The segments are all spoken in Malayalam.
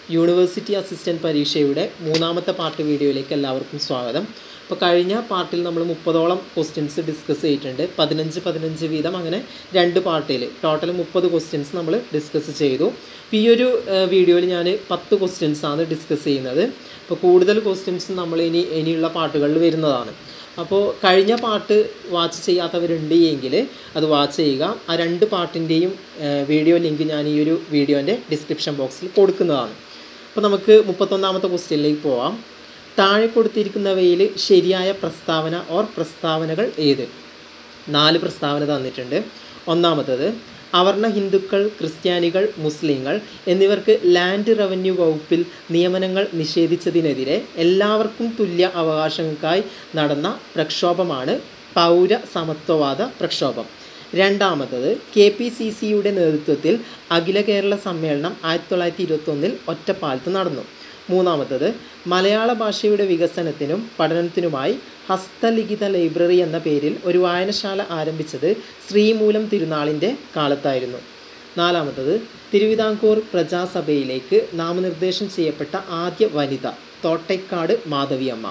യൂണിവേഴ്സിറ്റി അസിസ്റ്റൻറ്റ് പരീക്ഷയുടെ മൂന്നാമത്തെ പാർട്ട് വീഡിയോയിലേക്ക് എല്ലാവർക്കും സ്വാഗതം അപ്പോൾ കഴിഞ്ഞ പാർട്ടിൽ നമ്മൾ മുപ്പതോളം ക്വസ്റ്റ്യൻസ് ഡിസ്കസ് ചെയ്തിട്ടുണ്ട് പതിനഞ്ച് പതിനഞ്ച് വീതം അങ്ങനെ രണ്ട് പാർട്ടിൽ ടോട്ടൽ മുപ്പത് ക്വസ്റ്റ്യൻസ് നമ്മൾ ഡിസ്കസ് ചെയ്തു അപ്പോൾ ഈ ഒരു വീഡിയോയിൽ ഞാൻ പത്ത് ക്വസ്റ്റ്യൻസ് ആണ് ഡിസ്കസ് ചെയ്യുന്നത് അപ്പോൾ കൂടുതൽ ക്വസ്റ്റ്യൻസ് നമ്മൾ ഇനി ഇനിയുള്ള പാർട്ടുകളിൽ വരുന്നതാണ് അപ്പോൾ കഴിഞ്ഞ പാർട്ട് വാച്ച് ചെയ്യാത്തവരുണ്ട് എങ്കിൽ അത് വാച്ച് ചെയ്യുക ആ രണ്ട് പാർട്ടിൻ്റെയും വീഡിയോ ലിങ്ക് ഞാൻ ഈ ഒരു വീഡിയോൻ്റെ ഡിസ്ക്രിപ്ഷൻ ബോക്സിൽ കൊടുക്കുന്നതാണ് അപ്പോൾ നമുക്ക് മുപ്പത്തൊന്നാമത്തെ ക്വസ്റ്റ്യനിലേക്ക് പോവാം താഴെ കൊടുത്തിരിക്കുന്നവയിൽ ശരിയായ പ്രസ്താവന ഓർ പ്രസ്താവനകൾ ഏത് നാല് പ്രസ്താവന തന്നിട്ടുണ്ട് ഒന്നാമത്തത് അവർണ ഹിന്ദുക്കൾ ക്രിസ്ത്യാനികൾ മുസ്ലിങ്ങൾ എന്നിവർക്ക് ലാൻഡ് റവന്യൂ വകുപ്പിൽ നിയമനങ്ങൾ നിഷേധിച്ചതിനെതിരെ എല്ലാവർക്കും തുല്യ അവകാശങ്ങൾക്കായി നടന്ന പ്രക്ഷോഭമാണ് പൗര സമത്വവാദ പ്രക്ഷോഭം രണ്ടാമത്തത് കെ പി സി സിയുടെ നേതൃത്വത്തിൽ അഖില കേരള സമ്മേളനം ആയിരത്തി തൊള്ളായിരത്തി ഇരുപത്തൊന്നിൽ ഒറ്റപ്പാലത്ത് നടന്നു മൂന്നാമത്തത് മലയാള ഭാഷയുടെ വികസനത്തിനും പഠനത്തിനുമായി ഹസ്തലിഖിത ലൈബ്രറി എന്ന പേരിൽ ഒരു വായനശാല ആരംഭിച്ചത് ശ്രീമൂലം തിരുനാളിൻ്റെ കാലത്തായിരുന്നു നാലാമത്തത് തിരുവിതാംകൂർ പ്രജാസഭയിലേക്ക് നാമനിർദ്ദേശം ചെയ്യപ്പെട്ട ആദ്യ വനിത തോട്ടയ്ക്കാട് മാധവിയമ്മ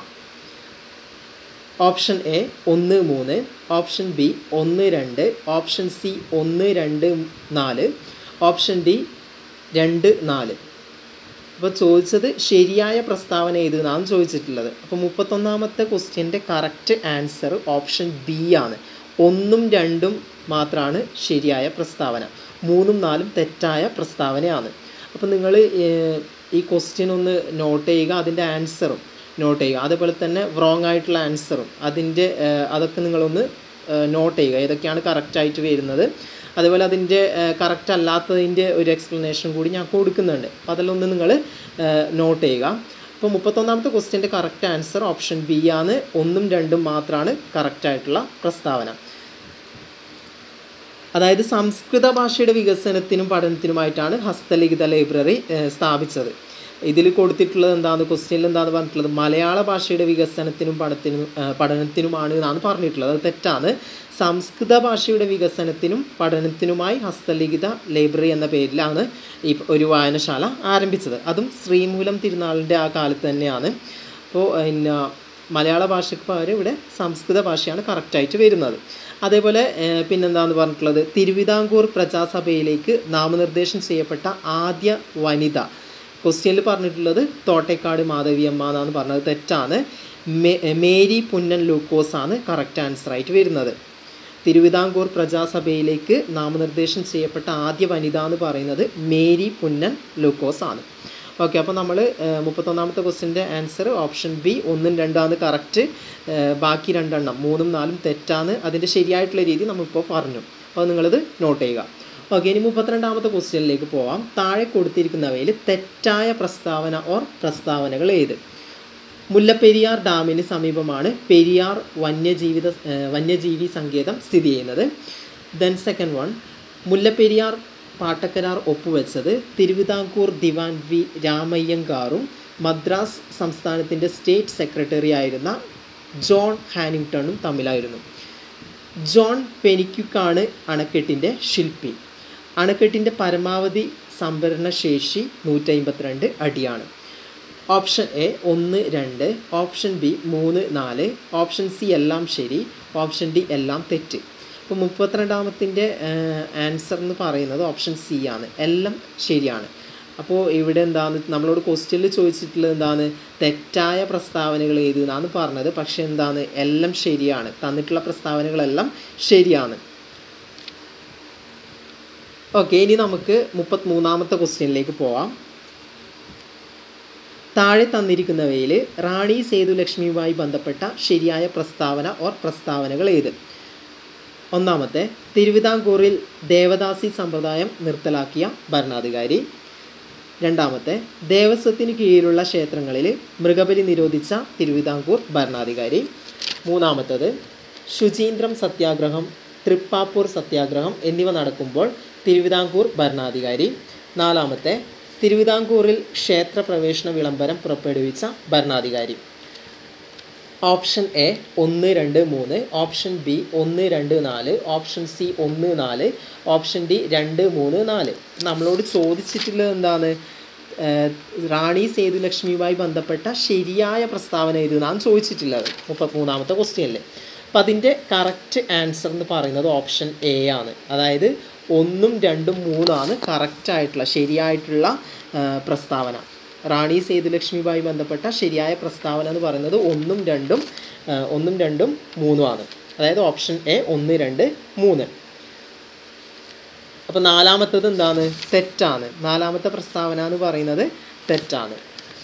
ഓപ്ഷൻ എ ഒന്ന് മൂന്ന് ഓപ്ഷൻ ബി ഒന്ന് രണ്ട് ഓപ്ഷൻ സി ഒന്ന് രണ്ട് നാല് ഓപ്ഷൻ ഡി രണ്ട് നാല് അപ്പോൾ ചോദിച്ചത് ശരിയായ പ്രസ്താവന ഏത് എന്നാണ് ചോദിച്ചിട്ടുള്ളത് അപ്പോൾ മുപ്പത്തൊന്നാമത്തെ ക്വസ്റ്റ്യൻ്റെ കറക്റ്റ് ആൻസർ ഓപ്ഷൻ ബി ആണ് ഒന്നും രണ്ടും മാത്രമാണ് ശരിയായ പ്രസ്താവന മൂന്നും നാലും തെറ്റായ പ്രസ്താവനയാണ് അപ്പോൾ നിങ്ങൾ ഈ ക്വസ്റ്റ്യൻ ഒന്ന് നോട്ട് ചെയ്യുക അതിൻ്റെ ആൻസറും നോട്ട് ചെയ്യുക അതേപോലെ തന്നെ വ്രോങ് ആയിട്ടുള്ള ആൻസറും അതിൻ്റെ അതൊക്കെ നിങ്ങളൊന്ന് നോട്ട് ചെയ്യുക ഏതൊക്കെയാണ് കറക്റ്റായിട്ട് വരുന്നത് അതേപോലെ അതിൻ്റെ കറക്റ്റ് അല്ലാത്തതിൻ്റെ ഒരു എക്സ്പ്ലനേഷൻ കൂടി ഞാൻ കൊടുക്കുന്നുണ്ട് അപ്പോൾ അതിലൊന്ന് നിങ്ങൾ നോട്ട് ചെയ്യുക അപ്പോൾ മുപ്പത്തൊന്നാമത്തെ ക്വസ്റ്റ്യൻ്റെ കറക്റ്റ് ആൻസർ ഓപ്ഷൻ ബി ആണ് ഒന്നും രണ്ടും മാത്രമാണ് കറക്റ്റായിട്ടുള്ള പ്രസ്താവന അതായത് സംസ്കൃത ഭാഷയുടെ വികസനത്തിനും പഠനത്തിനുമായിട്ടാണ് ഹസ്തലിഖിത ലൈബ്രറി സ്ഥാപിച്ചത് ഇതിൽ കൊടുത്തിട്ടുള്ളത് എന്താണ് ക്വസ്റ്റ്യനിൽ എന്താണ് പറഞ്ഞിട്ടുള്ളത് മലയാള ഭാഷയുടെ വികസനത്തിനും പഠനത്തിനും പഠനത്തിനുമാണ് എന്നാണ് പറഞ്ഞിട്ടുള്ളത് അത് തെറ്റാണ് സംസ്കൃത ഭാഷയുടെ വികസനത്തിനും പഠനത്തിനുമായി ഹസ്തലിഖിത ലൈബ്രറി എന്ന പേരിലാണ് ഈ ഒരു വായനശാല ആരംഭിച്ചത് അതും ശ്രീമൂലം തിരുനാളിൻ്റെ ആ കാലത്ത് തന്നെയാണ് അപ്പോൾ പിന്നെ മലയാള ഭാഷയ്ക്ക് പകരം ഇവിടെ സംസ്കൃത ഭാഷയാണ് കറക്റ്റായിട്ട് വരുന്നത് അതേപോലെ പിന്നെന്താന്ന് പറഞ്ഞിട്ടുള്ളത് തിരുവിതാംകൂർ പ്രജാസഭയിലേക്ക് നാമനിർദ്ദേശം ചെയ്യപ്പെട്ട ആദ്യ വനിത ക്വസ്റ്റ്യനിൽ പറഞ്ഞിട്ടുള്ളത് തോട്ടേക്കാട് മാധവിയമ്മ എന്നാണ് പറഞ്ഞത് തെറ്റാണ് മേരി പുന്നൻ ലൂക്കോസ് ആണ് കറക്റ്റ് ആൻസർ ആയിട്ട് വരുന്നത് തിരുവിതാംകൂർ പ്രജാസഭയിലേക്ക് നാമനിർദ്ദേശം ചെയ്യപ്പെട്ട ആദ്യ വനിത എന്ന് പറയുന്നത് മേരി പുന്നൻ ലൂക്കോസ് ആണ് ഓക്കെ അപ്പോൾ നമ്മൾ മുപ്പത്തൊന്നാമത്തെ ക്വസ്റ്റിൻ്റെ ആൻസർ ഓപ്ഷൻ ബി ഒന്നും രണ്ടാണ് കറക്റ്റ് ബാക്കി രണ്ടെണ്ണം മൂന്നും നാലും തെറ്റാണ് അതിൻ്റെ ശരിയായിട്ടുള്ള രീതി നമ്മളിപ്പോൾ പറഞ്ഞു അപ്പോൾ നിങ്ങളിത് നോട്ട് ചെയ്യുക ഓക്കെ ഇനി മുപ്പത്തിരണ്ടാമത്തെ ക്വസ്റ്റ്യനിലേക്ക് പോവാം താഴെ കൊടുത്തിരിക്കുന്നവയിൽ തെറ്റായ പ്രസ്താവന ഓർ പ്രസ്താവനകൾ ഏത് മുല്ലപ്പെരിയാർ ഡാമിന് സമീപമാണ് പെരിയാർ വന്യജീവിത വന്യജീവി സങ്കേതം സ്ഥിതി ചെയ്യുന്നത് ദെൻ സെക്കൻഡ് വൺ മുല്ലപ്പെരിയാർ പാട്ടക്കരാർ ഒപ്പുവെച്ചത് തിരുവിതാംകൂർ ദിവാൻ വി രാമയ്യങ്കാറും മദ്രാസ് സംസ്ഥാനത്തിൻ്റെ സ്റ്റേറ്റ് സെക്രട്ടറി ആയിരുന്ന ജോൺ ഹാനിങ്ടണും തമ്മിലായിരുന്നു ജോൺ പെനിക്യുക്കാണ് അണക്കെട്ടിൻ്റെ ശില്പി അണക്കെട്ടിൻ്റെ പരമാവധി സംഭരണ ശേഷി നൂറ്റമ്പത്തിരണ്ട് അടിയാണ് ഓപ്ഷൻ എ ഒന്ന് രണ്ട് ഓപ്ഷൻ ബി മൂന്ന് നാല് ഓപ്ഷൻ സി എല്ലാം ശരി ഓപ്ഷൻ ഡി എല്ലാം തെറ്റ് ഇപ്പോൾ മുപ്പത്തിരണ്ടാമത്തിൻ്റെ ആൻസർ എന്ന് പറയുന്നത് ഓപ്ഷൻ സി ആണ് എല്ലാം ശരിയാണ് അപ്പോൾ ഇവിടെ എന്താണ് നമ്മളോട് ക്വസ്റ്റ്യനിൽ ചോദിച്ചിട്ടുള്ളത് എന്താണ് തെറ്റായ പ്രസ്താവനകൾ ഏത് എന്നാണ് പറഞ്ഞത് പക്ഷേ എന്താണ് എല്ലാം ശരിയാണ് തന്നിട്ടുള്ള പ്രസ്താവനകളെല്ലാം ശരിയാണ് ഓക്കെ ഇനി നമുക്ക് മുപ്പത്തിമൂന്നാമത്തെ ക്വസ്റ്റ്യനിലേക്ക് പോവാം താഴെ തന്നിരിക്കുന്നവയിൽ റാണി സേതുലക്ഷ്മിയുമായി ബന്ധപ്പെട്ട ശരിയായ പ്രസ്താവന ഓർ പ്രസ്താവനകൾ ഏത് ഒന്നാമത്തെ തിരുവിതാംകൂറിൽ ദേവദാസി സമ്പ്രദായം നിർത്തലാക്കിയ ഭരണാധികാരി രണ്ടാമത്തെ ദേവസ്വത്തിന് കീഴിലുള്ള ക്ഷേത്രങ്ങളിൽ മൃഗബലി നിരോധിച്ച തിരുവിതാംകൂർ ഭരണാധികാരി മൂന്നാമത്തത് ശുചീന്ദ്രം സത്യാഗ്രഹം തൃപ്പാപ്പൂർ സത്യാഗ്രഹം എന്നിവ നടക്കുമ്പോൾ തിരുവിതാംകൂർ ഭരണാധികാരി നാലാമത്തെ തിരുവിതാംകൂറിൽ ക്ഷേത്ര പ്രവേശന വിളംബരം പുറപ്പെടുവിച്ച ഭരണാധികാരി ഓപ്ഷൻ എ ഒന്ന് രണ്ട് മൂന്ന് ഓപ്ഷൻ ബി ഒന്ന് രണ്ട് നാല് ഓപ്ഷൻ സി ഒന്ന് നാല് ഓപ്ഷൻ ഡി രണ്ട് മൂന്ന് നാല് നമ്മളോട് ചോദിച്ചിട്ടുള്ളത് എന്താണ് ഏഹ്, റാണി സേതുലക്ഷ്മിയുമായി ബന്ധപ്പെട്ട ശരിയായ പ്രസ്താവന എഴുതുന്നതാണ് ചോദിച്ചിട്ടുള്ളത് മുപ്പത്തിമൂന്നാമത്തെ ക്വസ്റ്റ്യനിൽ അപ്പം അതിൻ്റെ കറക്റ്റ് ആൻസർ എന്ന് പറയുന്നത് ഓപ്ഷൻ എ ആണ് അതായത് ഒന്നും രണ്ടും മൂന്നാണ് കറക്റ്റായിട്ടുള്ള ശരിയായിട്ടുള്ള ഏഹ്, പ്രസ്താവന റാണി സേതുലക്ഷ്മിയുമായി ബന്ധപ്പെട്ട ശരിയായ പ്രസ്താവന എന്ന് പറയുന്നത് ഒന്നും രണ്ടും ഏഹ്, ഒന്നും രണ്ടും മൂന്നുമാണ് അതായത് ഓപ്ഷൻ എ ഒന്ന് രണ്ട് മൂന്ന് അപ്പോൾ നാലാമത്തത് എന്താണ് തെറ്റാണ് നാലാമത്തെ പ്രസ്താവന എന്ന് പറയുന്നത് തെറ്റാണ്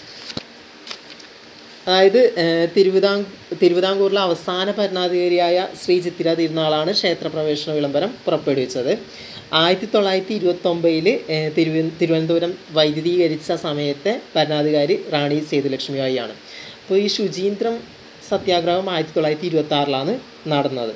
അതായത് ഏഹ്, തിരുവിതാം തിരുവിതാംകൂറിലെ അവസാന ഭരണാധികാരിയായ ശ്രീ ചിത്തിര തിരുനാളാണ് ക്ഷേത്രപ്രവേശന വിളംബരം പുറപ്പെടുവിച്ചത് ആയിരത്തി തൊള്ളായിരത്തി ഇരുപത്തൊമ്പതിൽ തിരുവ തിരുവനന്തപുരം വൈദ്യുതീകരിച്ച സമയത്തെ ഭരണാധികാരി റാണി സേതുലക്ഷ്മിയായിയാണ് അപ്പോൾ ഈ ശുചീന്ദ്രം സത്യാഗ്രഹം ആയിരത്തി തൊള്ളായിരത്തി ഇരുപത്തി ആറിലാണ് നടന്നത്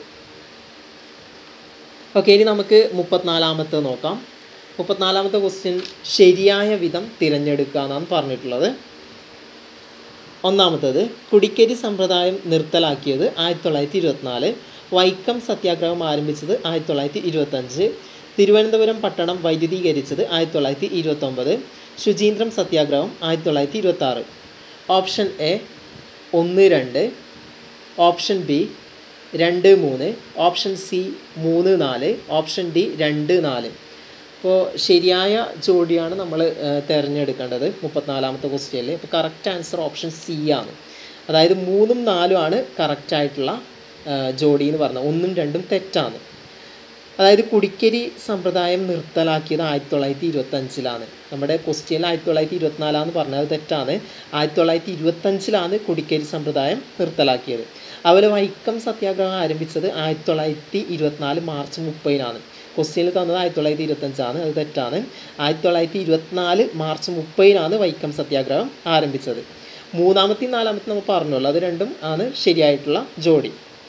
ഓക്കെ ഇനി നമുക്ക് മുപ്പത്തിനാലാമത്തെ നോക്കാം മുപ്പത്തിനാലാമത്തെ ക്വസ്റ്റ്യൻ ശരിയായ വിധം തിരഞ്ഞെടുക്കുക എന്നാണ് പറഞ്ഞിട്ടുള്ളത് ഒന്നാമത്തേത് കുടിക്കരി സമ്പ്രദായം നിർത്തലാക്കിയത് ആയിരത്തി തൊള്ളായിരത്തി ഇരുപത്തിനാല് വൈക്കം സത്യാഗ്രഹം ആരംഭിച്ചത് ആയിരത്തി തൊള്ളായിരത്തി ഇരുപത്തഞ്ച് തിരുവനന്തപുരം പട്ടണം വൈദ്യുതീകരിച്ചത് ആയിരത്തി തൊള്ളായിരത്തി ഇരുപത്തൊമ്പത് ശുചീന്ദ്രം സത്യാഗ്രഹം ആയിരത്തി തൊള്ളായിരത്തി ഇരുപത്തി ആറ് ഓപ്ഷൻ എ ഒന്ന് രണ്ട് ഓപ്ഷൻ ബി രണ്ട് മൂന്ന് ഓപ്ഷൻ സി മൂന്ന് നാല് ഓപ്ഷൻ ഡി രണ്ട് നാല് അപ്പോൾ ശരിയായ ജോഡിയാണ് നമ്മൾ തിരഞ്ഞെടുക്കേണ്ടത് മുപ്പത്തിനാലാമത്തെ ക്വസ്റ്റ്യനിൽ അപ്പോൾ കറക്റ്റ് ആൻസർ ഓപ്ഷൻ സി ആണ് അതായത് മൂന്നും നാലും ആണ് കറക്റ്റ് ആയിട്ടുള്ള ആ, ജോഡി എന്ന് പറഞ്ഞത് ഒന്നും രണ്ടും തെറ്റാണ് അതായത് കുടിക്കരി സമ്പ്രദായം നിർത്തലാക്കിയത് ആയിരത്തി തൊള്ളായിരത്തി ഇരുപത്തഞ്ചിലാണ് നമ്മുടെ ക്വസ്റ്റ്യനിൽ ആയിരത്തി തൊള്ളായിരത്തി ഇരുപത്തിനാലാന്ന് പറഞ്ഞത് തെറ്റാണ് ആയിരത്തി തൊള്ളായിരത്തി ഇരുപത്തഞ്ചിലാണ് കുടിക്കരി സമ്പ്രദായം നിർത്തലാക്കിയത് അതുപോലെ വൈക്കം സത്യാഗ്രഹം ആരംഭിച്ചത് ആയിരത്തി തൊള്ളായിരത്തി ഇരുപത്തിനാല് മാർച്ച് മുപ്പതിനാണ് ക്വസ്റ്റ്യനിൽ തന്നത് ആയിരത്തി തൊള്ളായിരത്തി ഇരുപത്തഞ്ചാണ് അത് തെറ്റാണ് ആയിരത്തി തൊള്ളായിരത്തി ഇരുപത്തിനാല് മാർച്ച് മുപ്പതിനാണ് വൈക്കം സത്യാഗ്രഹം ആരംഭിച്ചത് മൂന്നാമത്തെയും നാലാമത്തെ നമുക്ക് പറഞ്ഞല്ലോ അത് രണ്ടും ആണ് ശരിയായിട്ടുള്ള ജോഡി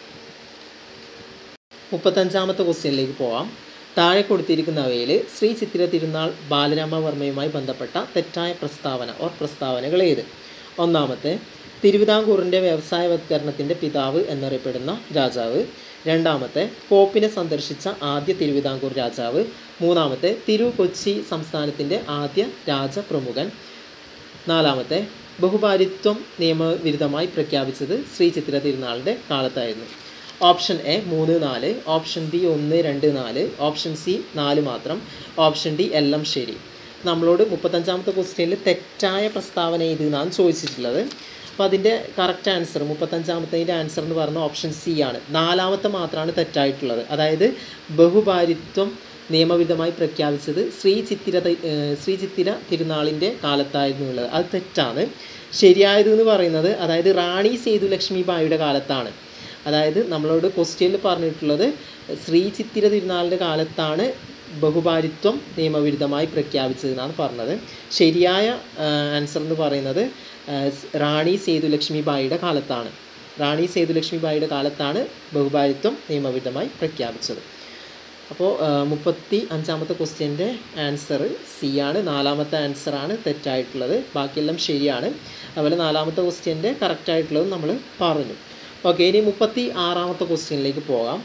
മുപ്പത്തഞ്ചാമത്തെ ക്വസ്റ്റ്യനിലേക്ക് പോവാം താഴെ കൊടുത്തിരിക്കുന്നവയിൽ ശ്രീ ചിത്തിര തിരുനാൾ ബാലരാമവർമ്മയുമായി ബന്ധപ്പെട്ട തെറ്റായ പ്രസ്താവന ഓർ പ്രസ്താവനകൾ ഏത് ഒന്നാമത്തെ തിരുവിതാംകൂറിൻ്റെ വ്യവസായവത്കരണത്തിൻ്റെ പിതാവ് എന്നറിയപ്പെടുന്ന രാജാവ് രണ്ടാമത്തെ പോപ്പിനെ സന്ദർശിച്ച ആദ്യ തിരുവിതാംകൂർ രാജാവ് മൂന്നാമത്തെ തിരു കൊച്ചി സംസ്ഥാനത്തിൻ്റെ ആദ്യ രാജപ്രമുഖൻ നാലാമത്തെ ബഹുഭാരിത്വം നിയമവിരുദ്ധമായി പ്രഖ്യാപിച്ചത് ശ്രീ ചിത്തിര തിരുനാളിൻ്റെ കാലത്തായിരുന്നു ഓപ്ഷൻ എ മൂന്ന് നാല് ഓപ്ഷൻ ബി ഒന്ന് രണ്ട് നാല് ഓപ്ഷൻ സി നാല് മാത്രം ഓപ്ഷൻ ഡി എല്ലാം ശരി നമ്മളോട് മുപ്പത്തഞ്ചാമത്തെ ക്വസ്റ്റ്യനിൽ തെറ്റായ പ്രസ്താവന ഏതെന്നാണ് ചോദിച്ചിട്ടുള്ളത് അപ്പോൾ അതിൻ്റെ കറക്റ്റ് ആൻസർ മുപ്പത്തഞ്ചാമത്തതിൻ്റെ ആൻസർ എന്ന് പറയുന്നത് ഓപ്ഷൻ സി ആണ് നാലാമത്തെ മാത്രമാണ് തെറ്റായിട്ടുള്ളത് അതായത് ബഹുഭാരിത്വം നിയമവിധമായി പ്രഖ്യാപിച്ചത് ശ്രീ ചിത്തിര ത- ഏഹ് ശ്രീ ചിത്തിര തിരുനാളിൻ്റെ കാലത്തായിരുന്നു ഉള്ളത് അത് തെറ്റാണ് ശരിയായത് എന്ന് പറയുന്നത് അതായത് റാണി സേതുലക്ഷ്മി ബായിയുടെ കാലത്താണ് അതായത് നമ്മളോട് ക്വസ്റ്റ്യനിൽ പറഞ്ഞിട്ടുള്ളത് ശ്രീ ചിത്തിര തിരുനാളിൻ്റെ കാലത്താണ് ബഹുഭാരിത്വം നിയമവിരുദ്ധമായി പ്രഖ്യാപിച്ചതെന്നാണ് പറഞ്ഞത് ശരിയായ ആൻസർ എന്ന് പറയുന്നത് ആ, സ് റാണി സേതുലക്ഷ്മി ബായിയുടെ കാലത്താണ് റാണി സേതുലക്ഷ്മി ബായിയുടെ കാലത്താണ് ബഹുഭാരിത്വം നിയമവിരുദ്ധമായി പ്രഖ്യാപിച്ചത് അപ്പോൾ മുപ്പത്തി അഞ്ചാമത്തെ ക്വസ്റ്റ്യൻ്റെ ആൻസർ സി ആണ് നാലാമത്തെ ആൻസറാണ് തെറ്റായിട്ടുള്ളത് ബാക്കിയെല്ലാം ശരിയാണ് അതുപോലെ നാലാമത്തെ ക്വസ്റ്റ്യൻ്റെ കറക്റ്റായിട്ടുള്ളത് നമ്മൾ പറഞ്ഞു ഓക്കെ ഇനി മുപ്പത്തി ആറാമത്തെ ക്വസ്റ്റ്യനിലേക്ക് പോകാം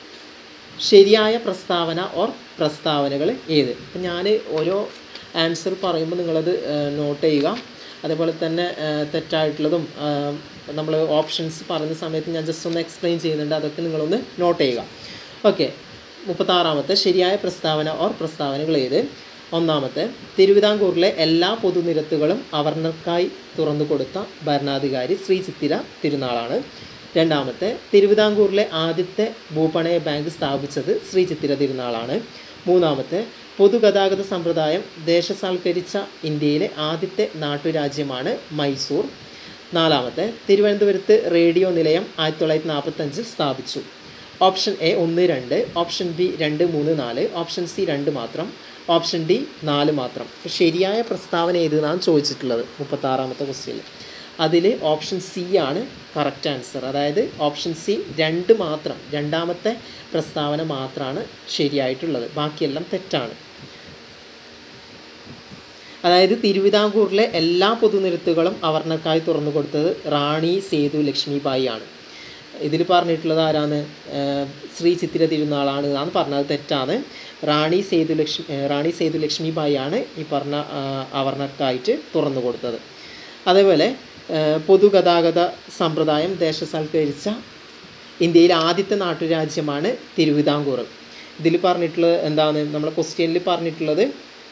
ശരിയായ പ്രസ്താവന ഓർ പ്രസ്താവനകൾ ഏത് അപ്പം ഞാൻ ഓരോ ആൻസർ പറയുമ്പോൾ നിങ്ങളത് നോട്ട് ചെയ്യുക അതേപോലെ തന്നെ ആ, തെറ്റായിട്ടുള്ളതും നമ്മൾ ഓപ്ഷൻസ് പറയുന്ന സമയത്ത് ഞാൻ ജസ്റ്റ് ഒന്ന് എക്സ്പ്ലെയിൻ ചെയ്യുന്നുണ്ട് അതൊക്കെ നിങ്ങളൊന്ന് നോട്ട് ചെയ്യുക ഓക്കെ മുപ്പത്താറാമത്തെ ശരിയായ പ്രസ്താവന ഓർ പ്രസ്താവനകൾ ഏത് ഒന്നാമത്തെ തിരുവിതാംകൂറിലെ എല്ലാ പൊതുനിരത്തുകളും അവർണർക്കായി തുറന്നു കൊടുത്ത ഭരണാധികാരി ശ്രീ ചിത്തിര തിരുനാളാണ് രണ്ടാമത്തെ തിരുവിതാംകൂറിലെ ആദ്യത്തെ ഭൂപണയ ബാങ്ക് സ്ഥാപിച്ചത് ശ്രീ ചിത്തിര തിരുനാളാണ് മൂന്നാമത്തെ പൊതുഗതാഗത സമ്പ്രദായം ദേശസാൽക്കരിച്ച ഇന്ത്യയിലെ ആദ്യത്തെ നാട്ടുരാജ്യമാണ് മൈസൂർ നാലാമത്തെ തിരുവനന്തപുരത്ത് റേഡിയോ നിലയം ആയിരത്തി തൊള്ളായിരത്തി നാൽപ്പത്തഞ്ചിൽ സ്ഥാപിച്ചു ഓപ്ഷൻ എ ഒന്ന് രണ്ട് ഓപ്ഷൻ ബി രണ്ട് മൂന്ന് നാല് ഓപ്ഷൻ സി രണ്ട് മാത്രം ഓപ്ഷൻ ഡി നാല് മാത്രം അപ്പോൾ ശരിയായ പ്രസ്താവന ഏതെന്നാണ് ചോദിച്ചിട്ടുള്ളത് മുപ്പത്താറാമത്തെ ക്വസ്റ്റ്യനിൽ അതിൽ ഓപ്ഷൻ സി ആണ് കറക്റ്റ് ആൻസർ അതായത് ഓപ്ഷൻ സി രണ്ട് മാത്രം രണ്ടാമത്തെ പ്രസ്താവന മാത്രമാണ് ശരിയായിട്ടുള്ളത് ബാക്കിയെല്ലാം തെറ്റാണ് അതായത് തിരുവിതാംകൂറിലെ എല്ലാ പൊതുനിരത്തുകളും അവർണർക്കായി തുറന്നു കൊടുത്തത് റാണി സേതു ലക്ഷ്മിബായി ആണ് ഇതിൽ പറഞ്ഞിട്ടുള്ളത് ആരാണ് ഏഹ് ശ്രീ ചിത്തിര തിരുനാളാണ് എന്നാണ് പറഞ്ഞത് തെറ്റാണ് റാണി സേതുലക്ഷ്മി ഏഹ് റാണി സേതുലക്ഷ്മി ബായി ആണ് ഈ പറഞ്ഞ ആഹ് അവർണർക്കായിട്ട് തുറന്നു കൊടുത്തത് അതേപോലെ ഏഹ് പൊതുഗതാഗത സമ്പ്രദായം ദേശസാൽക്കരിച്ച ഇന്ത്യയിലെ ആദ്യത്തെ നാട്ടുരാജ്യമാണ് തിരുവിതാംകൂർ ഇതിൽ പറഞ്ഞിട്ടുള്ളത് എന്താണ് നമ്മളെ ക്വസ്റ്റ്യനിൽ പറഞ്ഞിട്ടുള്ളത്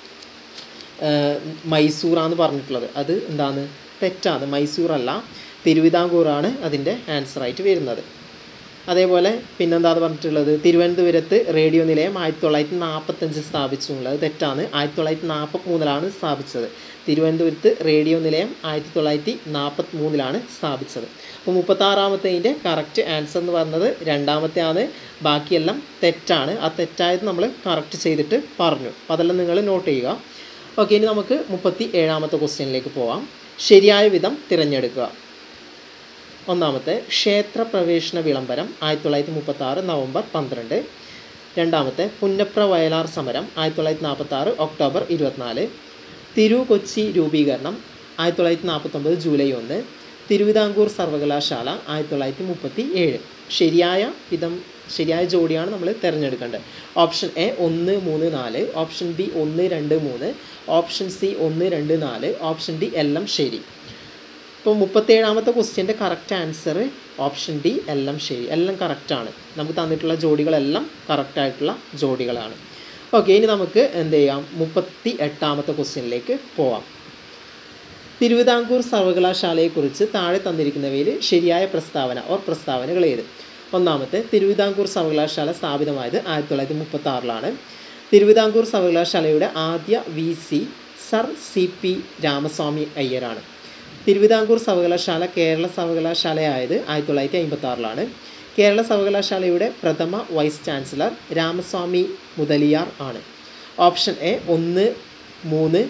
ഏഹ് മൈസൂറാന്ന് പറഞ്ഞിട്ടുള്ളത് അത് എന്താണ് തെറ്റാണ് മൈസൂർ അല്ല തിരുവിതാംകൂറാണ് അതിൻ്റെ ആൻസറായിട്ട് വരുന്നത് അതേപോലെ പിന്നെന്താന്ന് പറഞ്ഞിട്ടുള്ളത് തിരുവനന്തപുരത്ത് റേഡിയോ നിലയം ആയിരത്തി തൊള്ളായിരത്തി നാൽപ്പത്തഞ്ച് സ്ഥാപിച്ചു എന്നുള്ളത് തെറ്റാണ് ആയിരത്തി തൊള്ളായിരത്തി നാൽപ്പത്തി മൂന്നിലാണ് സ്ഥാപിച്ചത് തിരുവനന്തപുരത്ത് റേഡിയോ നിലയം ആയിരത്തി തൊള്ളായിരത്തി നാൽപ്പത്തി മൂന്നിലാണ് സ്ഥാപിച്ചത് അപ്പോൾ മുപ്പത്താറാമത്തേതിൻ്റെ കറക്റ്റ് ആൻസർ എന്ന് പറഞ്ഞത് രണ്ടാമത്തെ ആണ് ബാക്കിയെല്ലാം തെറ്റാണ് ആ തെറ്റായത് നമ്മൾ കറക്റ്റ് ചെയ്തിട്ട് പറഞ്ഞു അപ്പോൾ അതെല്ലാം നിങ്ങൾ നോട്ട് ചെയ്യുക ഓക്കെ ഇനി നമുക്ക് മുപ്പത്തി ഏഴാമത്തെ ക്വസ്റ്റ്യനിലേക്ക് പോവാം ശരിയായ വിധം തിരഞ്ഞെടുക്കുക ഒന്നാമത്തെ ക്ഷേത്ര പ്രവേശന വിളംബരം ആയിരത്തി തൊള്ളായിരത്തി മുപ്പത്തി ആറ് നവംബർ പന്ത്രണ്ട് രണ്ടാമത്തെ പുന്നപ്ര വയലാർ സമരം ആയിരത്തി തൊള്ളായിരത്തി നാൽപ്പത്തി ആറ് ഒക്ടോബർ ഇരുപത്തിനാല് തിരു കൊച്ചി രൂപീകരണം ആയിരത്തി തൊള്ളായിരത്തി നാൽപ്പത്തൊമ്പത് ജൂലൈ ഒന്ന് തിരുവിതാംകൂർ സർവകലാശാല ആയിരത്തി തൊള്ളായിരത്തി മുപ്പത്തി ഏഴ് ശരിയായ വിധം ശരിയായ ജോഡിയാണ് നമ്മൾ തിരഞ്ഞെടുക്കേണ്ടത് ഓപ്ഷൻ എ ഒന്ന് മൂന്ന് നാല് ഓപ്ഷൻ ബി ഒന്ന് രണ്ട് മൂന്ന് ഓപ്ഷൻ സി ഒന്ന് രണ്ട് നാല് ഓപ്ഷൻ ഡി എല്ലാം ശരി ഇപ്പോൾ മുപ്പത്തേഴാമത്തെ ക്വസ്റ്റ്യൻ്റെ കറക്റ്റ് ആൻസർ ഓപ്ഷൻ ഡി എല്ലാം ശരി എല്ലാം കറക്റ്റാണ് നമുക്ക് തന്നിട്ടുള്ള ജോഡികളെല്ലാം കറക്റ്റായിട്ടുള്ള ജോഡികളാണ് ഓക്കെ ഇനി നമുക്ക് എന്ത് ചെയ്യാം മുപ്പത്തി എട്ടാമത്തെ ക്വസ്റ്റ്യനിലേക്ക് പോവാം തിരുവിതാംകൂർ സർവകലാശാലയെക്കുറിച്ച് താഴെ തന്നിരിക്കുന്നവയിൽ ശരിയായ പ്രസ്താവന ഓർ പ്രസ്താവനകൾ ഏത് ഒന്നാമത്തെ തിരുവിതാംകൂർ സർവകലാശാല സ്ഥാപിതമായത് ആയിരത്തി തൊള്ളായിരത്തി മുപ്പത്തി ആറിലാണ് തിരുവിതാംകൂർ സർവകലാശാലയുടെ ആദ്യ V C sir C P Ramaswamy അയ്യരാണ് തിരുവിതാംകൂർ സർവകലാശാല കേരള സർവകലാശാലയായത് ആയിരത്തി തൊള്ളായിരത്തി അമ്പത്തി ആറിലാണ് കേരള സർവകലാശാലയുടെ പ്രഥമ വൈസ് ചാൻസലർ രാമസ്വാമി മുതലിയാർ ആണ് ഓപ്ഷൻ എ ഒന്ന് മൂന്ന്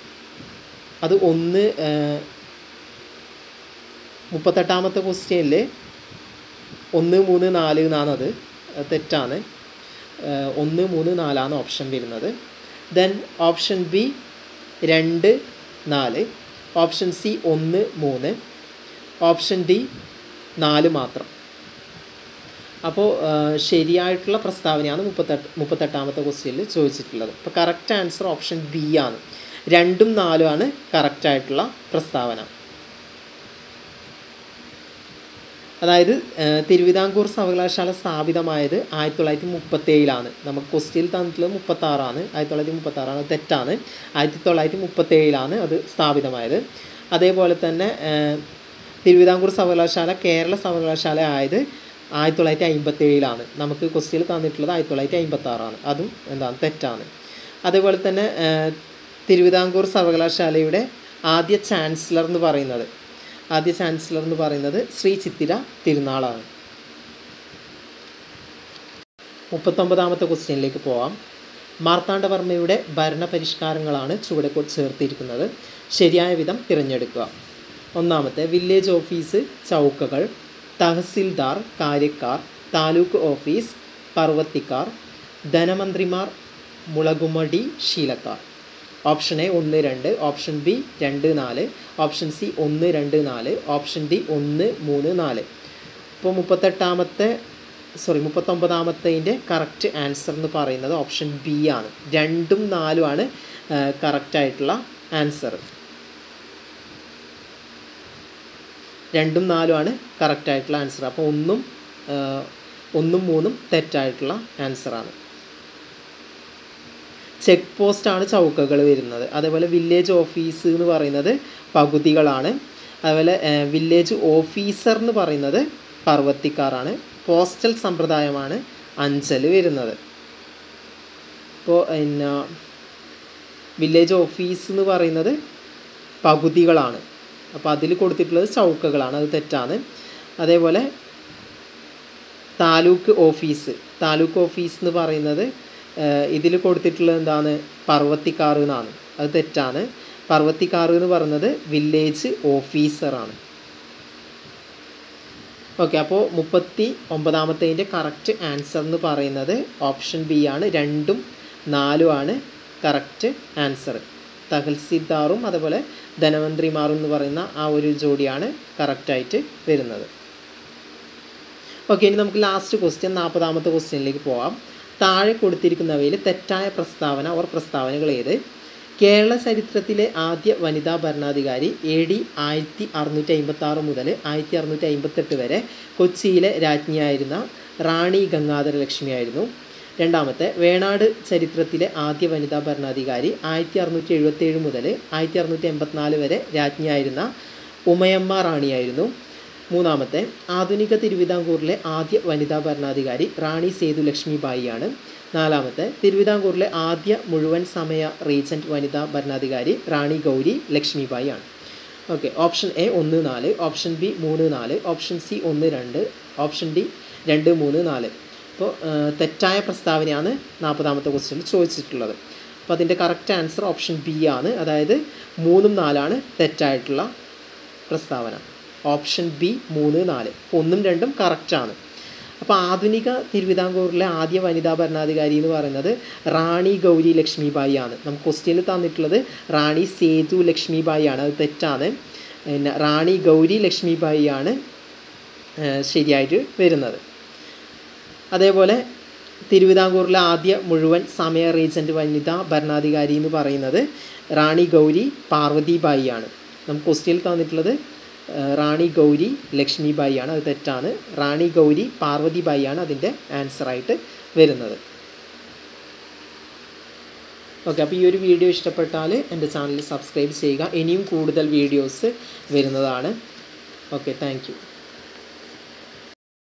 അത് ഒന്ന് ഏഹ്, മുപ്പത്തെട്ടാമത്തെ ക്വസ്റ്റ്യനിൽ ഒന്ന് മൂന്ന് നാല് എന്നാണ് അത് അത് തെറ്റാണ് ഏഹ്, ഒന്ന് മൂന്ന് നാലാണ് ഓപ്ഷൻ വരുന്നത് ദെൻ ഓപ്ഷൻ ബി രണ്ട് നാല് ഓപ്ഷൻ സി ഒന്ന് മൂന്ന് ഓപ്ഷൻ ഡി നാല് മാത്രം അപ്പോൾ ശരിയായിട്ടുള്ള പ്രസ്താവനയാണ് മുപ്പത്തെട്ട് മുപ്പത്തെട്ടാമത്തെ ക്വസ്റ്റ്യനിൽ ചോദിച്ചിട്ടുള്ളത് അപ്പോൾ കറക്റ്റ് ആൻസർ ഓപ്ഷൻ ബി ആണ് രണ്ടും നാലും ആണ് കറക്റ്റ് ആയിട്ടുള്ള പ്രസ്താവന അതായത് ഏഹ്, തിരുവിതാംകൂർ സർവകലാശാല സ്ഥാപിതമായത് ആയിരത്തി തൊള്ളായിരത്തി മുപ്പത്തേഴിലാണ് നമുക്ക് ക്വസ്റ്റ്യൻ തന്നിട്ടുള്ളത് മുപ്പത്താറാണ് ആയിരത്തി തൊള്ളായിരത്തി മുപ്പത്താറാണ് അത് തെറ്റാണ് ആയിരത്തി തൊള്ളായിരത്തി മുപ്പത്തേഴിലാണ് അത് സ്ഥാപിതമായത് അതേപോലെ തന്നെ ഏഹ്, തിരുവിതാംകൂർ സർവകലാശാല കേരള സർവകലാശാല ആയത് ആയിരത്തി തൊള്ളായിരത്തി അമ്പത്തേഴിലാണ് നമുക്ക് ക്വസ്റ്റ്യൻ തന്നിട്ടുള്ളത് ആയിരത്തി തൊള്ളായിരത്തി അമ്പത്താറാണ് അതും എന്താണ് തെറ്റാണ് അതേപോലെ തന്നെ ഏഹ്, തിരുവിതാംകൂർ സർവകലാശാലയുടെ ആദ്യ ചാൻസലർ എന്ന് പറയുന്നത് ആദ്യ ചാൻസലർ എന്ന് പറയുന്നത് ശ്രീ ചിത്തിര തിരുനാളാണ് മുപ്പത്തൊമ്പതാമത്തെ ക്വസ്റ്റ്യനിലേക്ക് പോവാം മാർത്താണ്ഡവർമ്മയുടെ ഭരണപരിഷ്കാരങ്ങളാണ് ചുവടെ കൊ- ചേർത്തിരിക്കുന്നത് ശരിയായ വിധം തിരഞ്ഞെടുക്കുക ഒന്നാമത്തെ വില്ലേജ് ഓഫീസ് ചൗക്കകൾ തഹസിൽദാർ കാര്യക്കാർ താലൂക്ക് ഓഫീസ് പർവത്തിക്കാർ ധനമന്ത്രിമാർ മുളകുമടി ശീലക്കാർ ഓപ്ഷൻ എ ഒന്ന് രണ്ട് ഓപ്ഷൻ ബി രണ്ട് നാല് ഓപ്ഷൻ സി ഒന്ന് രണ്ട് നാല് ഓപ്ഷൻ ഡി ഒന്ന് മൂന്ന് നാല് ഇപ്പോൾ മുപ്പത്തെട്ടാമത്തെ സോറി മുപ്പത്തൊമ്പതാമത്തതിൻ്റെ കറക്റ്റ് ആൻസർ എന്ന് പറയുന്നത് ഓപ്ഷൻ ബി ആണ് രണ്ടും നാലും ആണ് കറക്റ്റ് ആയിട്ടുള്ള ആൻസർ രണ്ടും നാലും ആണ് കറക്റ്റ് ആയിട്ടുള്ള ആൻസർ അപ്പോൾ ഒന്നും ആ, ഒന്നും മൂന്നും തെറ്റായിട്ടുള്ള ആൻസറാണ് ചെക്ക് പോസ്റ്റാണ് ചൗക്കകൾ വരുന്നത് അതേപോലെ വില്ലേജ് ഓഫീസ് എന്ന് പറയുന്നത് പകുതികളാണ് അതുപോലെ ഏഹ്, വില്ലേജ് ഓഫീസർ എന്ന് പറയുന്നത് പർവത്തിക്കാറാണ് പോസ്റ്റൽ സമ്പ്രദായമാണ് അഞ്ചൽ വരുന്നത് ഇപ്പോൾ പിന്നെ വില്ലേജ് ഓഫീസ് എന്ന് പറയുന്നത് പകുതികളാണ് അപ്പോൾ അതിൽ കൊടുത്തിട്ടുള്ളത് ചൗക്കകളാണ് അത് തെറ്റാണ് അതേപോലെ താലൂക്ക് ഓഫീസ് താലൂക്ക് ഓഫീസ് എന്ന് പറയുന്നത് ഇതിൽ കൊടുത്തിട്ടുള്ളത് എന്താണ് പർവത്തിക്കാർ എന്നാണ് അത് തെറ്റാണ് പർവത്തിക്കാർ എന്ന് പറയുന്നത് വില്ലേജ് ഓഫീസറാണ് ഓക്കെ അപ്പോൾ മുപ്പത്തി ഒമ്പതാമത്തതിൻ്റെ കറക്റ്റ് ആൻസർ എന്ന് പറയുന്നത് ഓപ്ഷൻ ബി ആണ് രണ്ടും നാലും ആണ് കറക്റ്റ് ആൻസർ തഹസിൽദാറും അതുപോലെ ധനമന്ത്രിമാരും എന്ന് പറയുന്ന ആ ഒരു ജോഡിയാണ് കറക്റ്റായിട്ട് വരുന്നത് ഓക്കെ ഇനി നമുക്ക് ലാസ്റ്റ് ക്വസ്റ്റ്യൻ നാൽപ്പതാമത്തെ ക്വസ്റ്റ്യനിലേക്ക് പോവാം താഴെ കൊടുത്തിരിക്കുന്നവയിൽ തെറ്റായ പ്രസ്താവന ഓർ പ്രസ്താവനകൾ ഏത് കേരള ചരിത്രത്തിലെ ആദ്യ വനിതാ ഭരണാധികാരി എ ഡി ആയിരത്തി അറുന്നൂറ്റി അമ്പത്തി ആറ് മുതൽ ആയിരത്തി അറുന്നൂറ്റി അമ്പത്തെട്ട് വരെ കൊച്ചിയിലെ രാജ്ഞിയായിരുന്ന റാണി ഗംഗാധര ലക്ഷ്മിയായിരുന്നു രണ്ടാമത്തെ വേണാട് ചരിത്രത്തിലെ ആദ്യ വനിതാ ഭരണാധികാരി ആയിരത്തി അറുന്നൂറ്റി എഴുപത്തേഴ് മുതൽ ആയിരത്തി അറുന്നൂറ്റി എൺപത്തിനാല് വരെ രാജ്ഞിയായിരുന്ന ഉമയമ്മ റാണിയായിരുന്നു മൂന്നാമത്തെ ആധുനിക തിരുവിതാംകൂറിലെ ആദ്യ വനിതാ ഭരണാധികാരി റാണി സേതു ലക്ഷ്മിബായിയാണ് നാലാമത്തെ തിരുവിതാംകൂറിലെ ആദ്യ മുഴുവൻ സമയ റീജൻറ്റ് വനിതാ ഭരണാധികാരി റാണി ഗൗരി ലക്ഷ്മിബായി ആണ് ഓക്കെ ഓപ്ഷൻ എ ഒന്ന് നാല് ഓപ്ഷൻ ബി മൂന്ന് നാല് ഓപ്ഷൻ സി ഒന്ന് രണ്ട് ഓപ്ഷൻ ഡി രണ്ട് മൂന്ന് നാല് അപ്പോൾ തെറ്റായ പ്രസ്താവനയാണ് നാൽപ്പതാമത്തെ ക്വസ്റ്റ്യനിൽ ചോദിച്ചിട്ടുള്ളത് അപ്പോൾ അതിൻ്റെ കറക്റ്റ് ആൻസർ ഓപ്ഷൻ ബി ആണ് അതായത് മൂന്നും നാലാണ് തെറ്റായിട്ടുള്ള പ്രസ്താവന ഓപ്ഷൻ ബി മൂന്ന് നാല് ഒന്നും രണ്ടും കറക്റ്റാണ് അപ്പോൾ ആധുനിക തിരുവിതാംകൂറിലെ ആദ്യ വനിതാ ഭരണാധികാരി എന്ന് പറയുന്നത് റാണി ഗൗരി ലക്ഷ്മിബായി ആണ് നമുക്ക് ക്വസ്റ്റ്യനിൽ തന്നിട്ടുള്ളത് റാണി സേതു ലക്ഷ്മിബായി ആണ് അത് തെറ്റാണ് പിന്നെ റാണി ഗൗരി ലക്ഷ്മിബായി ആണ് ശരിയായിട്ട് വരുന്നത് അതേപോലെ തിരുവിതാംകൂറിലെ ആദ്യ മുഴുവൻ സമയ റീജൻറ്റ് വനിതാ ഭരണാധികാരി എന്ന് പറയുന്നത് റാണി ഗൗരി പാർവതിബായി ആണ് നമുക്ക് ക്വസ്റ്റ്യനിൽ തന്നിട്ടുള്ളത് റാണി ഗൗരി ലക്ഷ്മിബായി ആണ് അത് തെറ്റാണ് റാണി ഗൗരി പാർവതിബായി ആണ് അതിൻ്റെ ആൻസറായിട്ട് വരുന്നത് ഓക്കെ അപ്പോൾ ഈ ഒരു വീഡിയോ ഇഷ്ടപ്പെട്ടാൽ എൻ്റെ ചാനൽ സബ്സ്ക്രൈബ് ചെയ്യുക ഇനിയും കൂടുതൽ വീഡിയോസ് വരുന്നതാണ് ഓക്കെ താങ്ക്